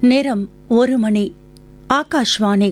நேரம் ஒரு மணி ஆகாஷ்வாணி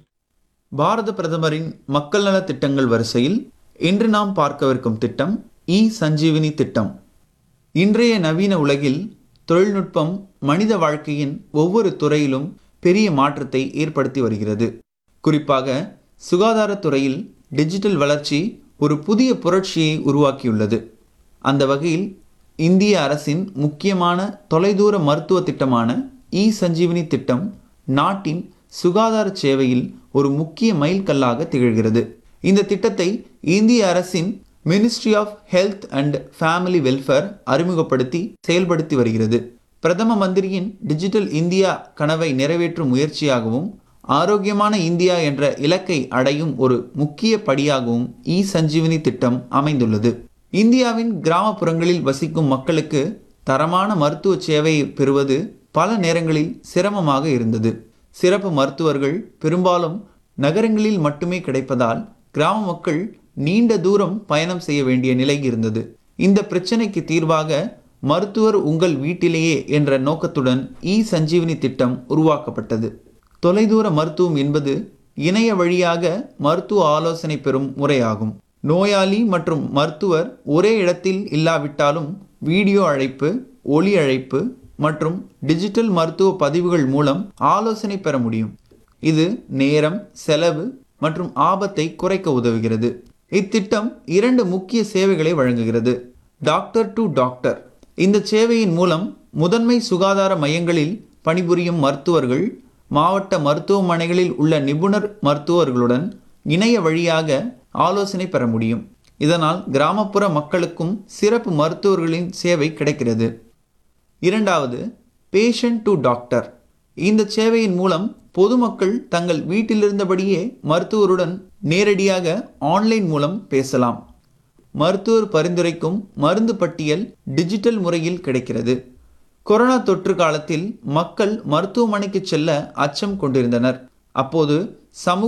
பாரத பிரதமரின் மக்கள் நலத் திட்டங்கள் வரிசையில் இன்று நாம் பார்க்கவிருக்கும் திட்டம் இ சஞ்சீவினி திட்டம் இன்றைய நவீன உலகில் தொழில்நுட்பம் மனித வாழ்க்கையின் ஒவ்வொரு துறையிலும் பெரிய மாற்றத்தை ஏற்படுத்தி வருகிறது குறிப்பாக சுகாதாரத்துறையில் டிஜிட்டல் வளர்ச்சி ஒரு புதிய புரட்சியை உருவாக்கியுள்ளது அந்த வகையில் இந்திய அரசின் முக்கியமான தொலைதூர மருத்துவ திட்டமான இ சஞ்சீவினி திட்டம் நாட்டின் சுகாதார சேவையில் ஒரு முக்கிய மைல்கல்லாக திகழ்கிறது இந்த திட்டத்தை இந்திய அரசின் ministry of health and family welfare அறிமுகப்படுத்தி செயல்படுத்தி வருகிறது பிரதம மந்திரியின் டிஜிட்டல் இந்தியா கனவை நிறைவேற்றும் முயற்சியாகவும் ஆரோக்கியமான இந்தியா என்ற இலக்கை அடையும் ஒரு முக்கிய படியாகவும் இ சஞ்சீவினி திட்டம் அமைந்துள்ளது இந்தியாவின் கிராமப்புறங்களில் வசிக்கும் மக்களுக்கு தரமான மருத்துவ சேவையை பெறுவது பல நேரங்களில் சிரமமாக இருந்தது சிறப்பு மருத்துவர்கள் பெரும்பாலும் நகரங்களில் மட்டுமே கிடைப்பதால் கிராம மக்கள் நீண்ட தூரம் பயணம் செய்ய வேண்டிய நிலை இருந்தது இந்த பிரச்சனைக்கு தீர்வாக மருத்துவர் உங்கள் வீட்டிலேயே என்ற நோக்கத்துடன் இ சஞ்சீவினி திட்டம் உருவாக்கப்பட்டது தொலைதூர மருத்துவம் என்பது இணைய வழியாக மருத்துவ ஆலோசனை பெறும் முறையாகும் நோயாளி மற்றும் மருத்துவர் ஒரே இடத்தில் இல்லாவிட்டாலும் வீடியோ அழைப்பு ஒலி அழைப்பு மற்றும் டிஜிட்டல் மருத்துவ பதிவுகள் மூலம் ஆலோசனை பெற முடியும் இது நேரம் செலவு மற்றும் ஆபத்தை குறைக்க உதவுகிறது இத்திட்டம் இரண்டு முக்கிய சேவைகளை வழங்குகிறது டாக்டர் டு டாக்டர் இந்த சேவையின் மூலம் முதன்மை சுகாதார மையங்களில் பணிபுரியும் மருத்துவர்கள் மாவட்ட மருத்துவமனைகளில் உள்ள நிபுணர் மருத்துவர்களுடன் இணைய வழியாக ஆலோசனை பெற முடியும் இதனால் கிராமப்புற மக்களுக்கும் சிறப்பு மருத்துவர்களின் சேவை கிடைக்கிறது இரண்டாவது பேஷண்ட் டு டாக்டர் இந்த சேவையின் மூலம் பொதுமக்கள் தங்கள் வீட்டிலிருந்தபடியே மருத்துவருடன் நேரடியாக ஆன்லைன் மூலம் பேசலாம் மருத்துவர் பரிந்துரைக்கும் மருந்து பட்டியல் டிஜிட்டல் முறையில் கிடைக்கிறது கொரோனா தொற்று காலத்தில் மக்கள் மருத்துவமனைக்கு செல்ல அச்சம் கொண்டிருந்தனர் அப்போது சமூக